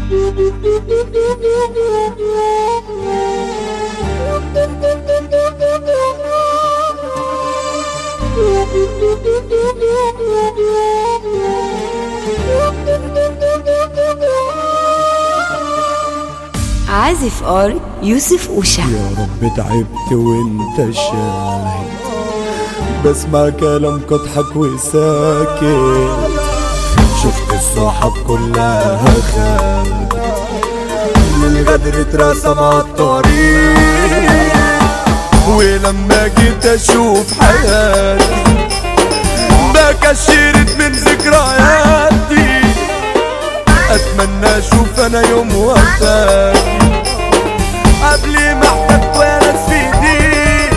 عازف ار يوسف أوشا يا رب تعبت وانت شاهد بسمع كلامك اضحك وساكت شفت الصحاب كلها خانت للغدر اترسم عالطريق ولما جيت اشوف حياتي بكشرت من ذكرياتي اتمنى اشوف انا يوم وفاتي قبل ما احتاج وناس في ايدي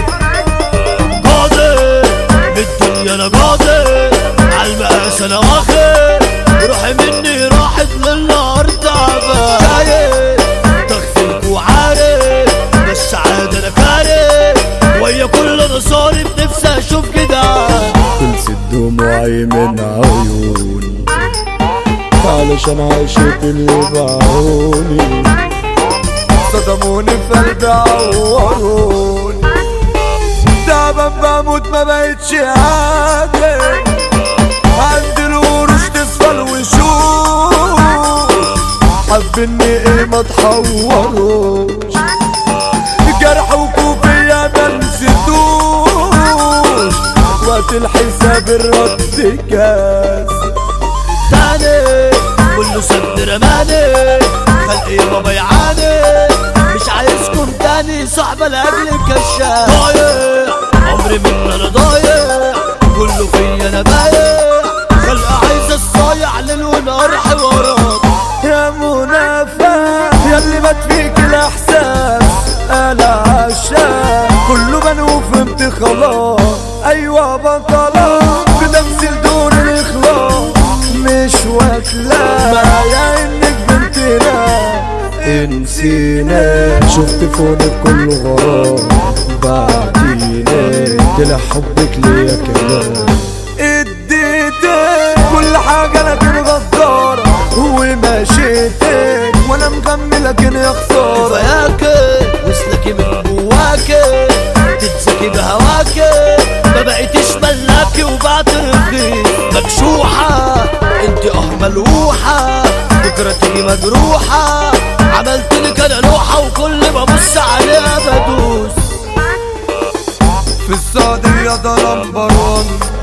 قادر بالدنيا انا قادر عالمقاس انا واخد روحي مني راحت للنهار تعبان شايف تغفلك وعارف بس عاد انا كاره ويا كل نصاري بنفسي اشوف كده خلصت دموعي من عيوني علشان عشت اللي باعوني صدموني في قلبي عوروني تعبان بموت ما بقتش قادر عندي القروش تصفى الوشوش حابني ايه ما تحوروش جرح وكوفية ما نسيتوش وقت الحساب الرد كاس تاني كله سد رماني خلقي بابا يعاني مش عايزكم تاني صاحبة لاجل الكشاف ضايع عمري من انا ضايع كله فيا انا بايع خلقة عايزة الصايع ليل ونهار حوارات يا منافع يا اللي مات فيك الاحساس انا عشان كله بان وفهمت خلاص ايوه بطلة بتمثيل دور الاخلاص مش واكلة معايا انك بنتنا انسينا شفت فونك كله غرام بعدينا طلع حبك ليا كمان اديتك كل حاجة لكن غدارة ومشيتك وانا مغمي لكن يا خسارة كفاياكي وصلكي من جواكي تتسكي بهواكي ما بقيتش ملاكي وبعت رخيص مكشوحة انت اه ملوحة بكرة تيجي مجروحة عملت لك انا لوحة وكل ما ابص عليها بدوس في السعودية ده نمبر وان